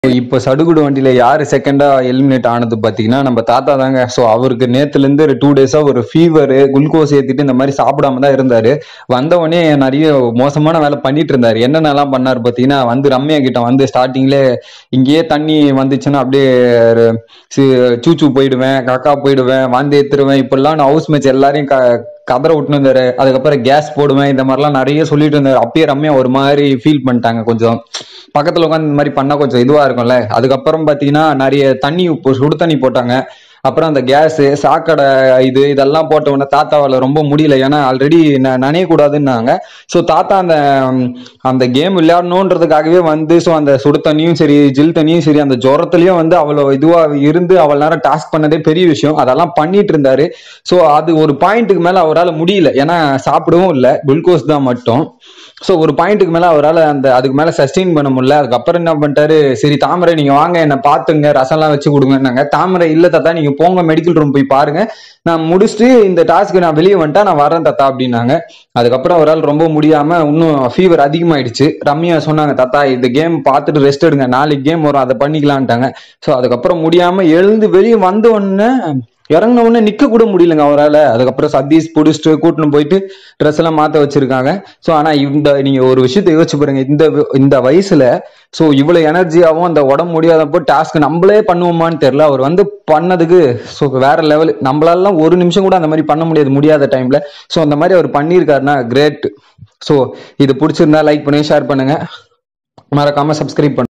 இப்போ சடுகுடு வண்டியில யாரு செகண்டா எலிமினேட் ஆனது பாத்தீங்கன்னா நம்ம தாத்தா தாங்க ஸோ அவருக்கு நேத்துல இருந்து ஒரு டூ டேஸா ஒரு ஃபீவர் குளுக்கோஸ் ஏத்திட்டு இந்த மாதிரி சாப்பிடாம தான் இருந்தாரு வந்த உடனே நிறைய மோசமான வேலை பண்ணிட்டு இருந்தாரு என்னென்னலாம் பண்ணாரு பாத்தீங்கன்னா வந்து ரம்யா கிட்ட வந்து ஸ்டார்டிங்ல இங்கேயே தண்ணி வந்துச்சுன்னா அப்படியே சி- சூச்சு போயிடுவேன் காக்கா போயிடுவேன் வாந்தி ஏத்துருவேன் இப்படிலாம் நான் ஹவுஸ் மேட்ச் எல்லாரையும் க கதற விட்டுன்னு இருந்தாரு அதுக்கப்புறம் கேஸ் போடுவேன் இந்த மாதிரிலாம் நிறைய சொல்லிட்டு இருந்தாரு அப்பயே ரம்யா ஒரு மாதிரி ஃபீல் பண்ணிட்டாங்க கொஞ்சம் பக்கத்துல உட்காந்து இந்த மாதிரி பண்ணா கொஞ்சம் இதுவா இருக்கும்ல அதுக்கப்புறம் பாத்தீங்கன்னா நிறைய தண்ணி இப்போ சுடு தண்ணி போட்டாங்க அப்புறம் அந்த கேஸ் சாக்கடை இது இதெல்லாம் போட்ட உடனே தாத்தாவால ரொம்ப முடியல ஏன்னா ஆல்ரெடி நனைய கூடாதுன்னாங்க ஸோ தாத்தா அந்த ம், அந்த கேம் விளையாடணுன்றதுக்காகவே வந்து ஸோ அந்த சுடு தண்ணியும் சரி ஜில் தண்ணியும் சரி அந்த ஜுரத்துலயும் வந்து அவ்வளோ இதுவா இருந்து அவ்வளவு நேரம் டாஸ்க் பண்ணதே பெரிய விஷயம் அதெல்லாம் பண்ணிட்டு இருந்தாரு ஸோ அது ஒரு பாயிண்ட்டுக்கு மேல அவரால் முடியல ஏன்னா சாப்பிடவும் இல்லை குளுக்கோஸ் தான் மட்டும் ஸோ ஒரு பாயிண்ட்டுக்கு மேல அவரால் அந்த அதுக்கு மேல சஸ்டெயின் பண்ண முடியல அதுக்கப்புறம் என்ன பண்ணிட்டாரு சரி தாமரை நீங்க வாங்க என்ன பாத்துங்க ரசம்லாம் வச்சு கொடுங்கன்னாங்க தாமரை இல்ல தாத்தா நீங்க போங்க மெடிக்கல் ரூம் போய் பாருங்க நான் முடிச்சுட்டு இந்த டாஸ்க்கு நான் வெளியே வந்துட்டா நான் வரேன் தாத்தா அப்படின்னாங்க அதுக்கப்புறம் அவரால் ரொம்ப முடியாம இன்னும் ஃபீவர் அதிகமாயிடுச்சு ரம்யா சொன்னாங்க தாத்தா இந்த கேம் பார்த்துட்டு ரெஸ்ட் எடுங்க நாளைக்கு கேம் வரும் அதை பண்ணிக்கலான்ட்டாங்க ஸோ அதுக்கப்புறம் முடியாம எழுந்து வெளியே வந்த உடனே இறங்கின உடனே நிக்க கூட முடியலங்க அவரால் அதுக்கப்புறம் சதீஷ் புடிச்சிட்டு கூட்டின்னு போயிட்டு ட்ரெஸ் எல்லாம் மாத்த வச்சிருக்காங்க ஸோ ஆனா இந்த நீங்க ஒரு விஷயத்தை யோசிச்சு பாருங்க இந்த வ- இந்த வயசுல ஸோ இவ்வளவு எனர்ஜியாவும் அந்த உடம்பு முடியாதப்போ டாஸ்க் நம்மளே பண்ணுவோமான்னு தெரியல அவர் வந்து பண்ணதுக்கு ஸோ வேற லெவல் நம்மளாலாம் ஒரு நிமிஷம் கூட அந்த மாதிரி பண்ண முடியாது முடியாத டைம்ல ஸோ அந்த மாதிரி அவர் பண்ணியிருக்காருன்னா கிரேட் ஸோ இது பிடிச்சிருந்தா லைக் பண்ணுங்க ஷேர் பண்ணுங்க மறக்காம சப்ஸ்கிரைப் பண்ணுங்க